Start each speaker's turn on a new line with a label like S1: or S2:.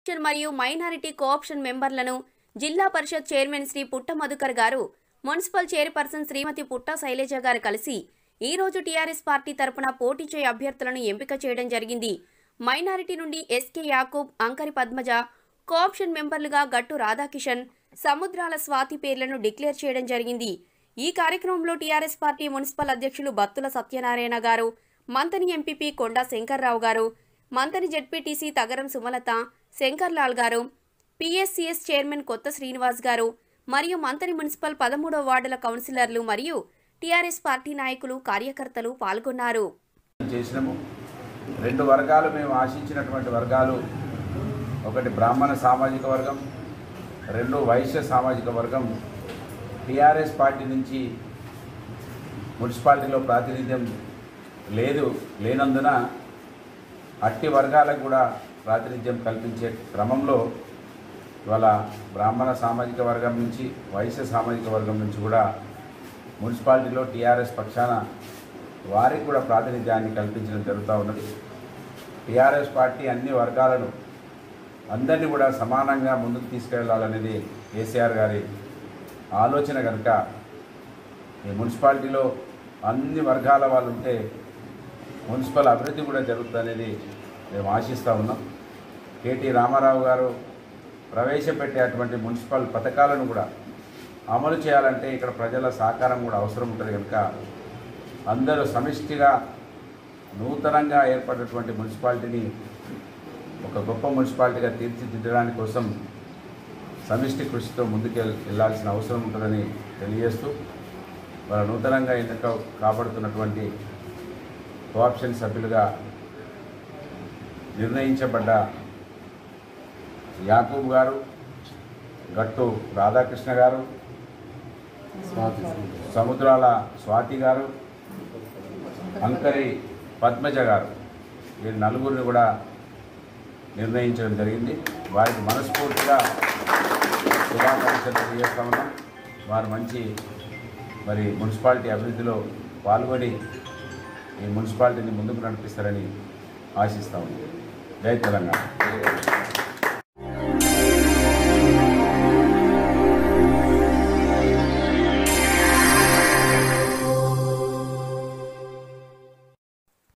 S1: option మరియు minority cooption మెంబర్లను జిల్లా పరిషత్ chairman Shri పుట్ట మధుకర్ గారు మున్సిపల్ చైర్పర్సన్ శ్రీమతి పుట్ట శైలజ గారు కలిసి ఈ రోజు టీఆర్ఎస్ పార్టీ తరపున పోటీ చేయ అభ్యర్థులను ఎంపిక చేయడం జరిగింది మైనారిటీ నుండి ఎస్కే యాకూబ్ అంకరి పద్మజ కోఆప్షన్ మెంబర్లుగా గట్టు రాధాకిషన్ సముద్రాల స్వాతి పేర్లను డిక్లేర్ చేయడం జరిగింది ఈ కార్యక్రమంలో టీఆర్ఎస్ పార్టీ మున్సిపల్ అధ్యక్షులు బత్తుల సత్యనారాయణ గారు మంతని ఎంపీపీ కొండా శంకర్రావు గారు మంతని జడ్పీటీసీ తగరం సుమలత శంకర్లాల్ గారు పిఎస్సిఎస్ చైర్మన్ కొత్త శ్రీనివాస్ గారు మరియు మంతని మున్సిపల్ పదమూడవ వార్డుల కౌన్సిలర్లు మరియు టీఆర్ఎస్ పార్టీ నాయకులు కార్యకర్తలు పాల్గొన్నారు
S2: చేసినాము రెండు వర్గాలు మేము ఆశించినటువంటి వర్గాలు ఒకటి బ్రాహ్మణ సామాజిక వర్గం రెండు వైశ్య సామాజిక వర్గం టీఆర్ఎస్ పార్టీ నుంచి మున్సిపాలిటీలో ప్రాతినిధ్యం లేదు లేనందున అట్టి వర్గాలకు కూడా ప్రాతినిధ్యం కల్పించే క్రమంలో ఇవాళ బ్రాహ్మణ సామాజిక వర్గం నుంచి వైశ్య సామాజిక వర్గం నుంచి కూడా మున్సిపాలిటీలో టీఆర్ఎస్ పక్షాన వారికి కూడా ప్రాతినిధ్యాన్ని కల్పించడం జరుగుతూ ఉన్నది టీఆర్ఎస్ పార్టీ అన్ని వర్గాలను అందరినీ కూడా సమానంగా ముందుకు తీసుకెళ్లాలనేది కేసీఆర్ గారి ఆలోచన కనుక ఈ మున్సిపాలిటీలో అన్ని వర్గాల వాళ్ళు ఉంటే మున్సిపల్ అభివృద్ధి కూడా జరుగుతుందనేది మేము ఆశిస్తూ ఉన్నాం కేటీ రామారావు గారు ప్రవేశపెట్టేటువంటి మున్సిపల్ పథకాలను కూడా అమలు చేయాలంటే ఇక్కడ ప్రజల సహకారం కూడా అవసరం ఉంటుంది కనుక అందరూ సమిష్టిగా నూతనంగా ఏర్పడినటువంటి మున్సిపాలిటీని ఒక గొప్ప మున్సిపాలిటీగా తీర్చిదిద్దడానికి కోసం సమిష్టి కృషితో ముందుకు వెళ్ళాల్సిన అవసరం ఉంటుందని తెలియజేస్తూ వాళ్ళ నూతనంగా ఎన్నిక కాబడుతున్నటువంటి కోఆప్షన్ సభ్యులుగా నిర్ణయించబడ్డ యాకూబ్ గారు గట్టు రాధాకృష్ణ గారు సముద్రాల స్వాతి గారు అంకరి పద్మజ గారు వీరి నలుగురిని కూడా నిర్ణయించడం జరిగింది వారికి మనస్ఫూర్తిగా శుభాకాంక్షలు తెలియజేస్తా ఉన్నాం వారు మంచి మరి మున్సిపాలిటీ అభివృద్ధిలో పాల్గొని ఈ మున్సిపాలిటీని ముందుకు నడిపిస్తారని ఆశిస్తా ఉన్నాం జై తెలంగాణ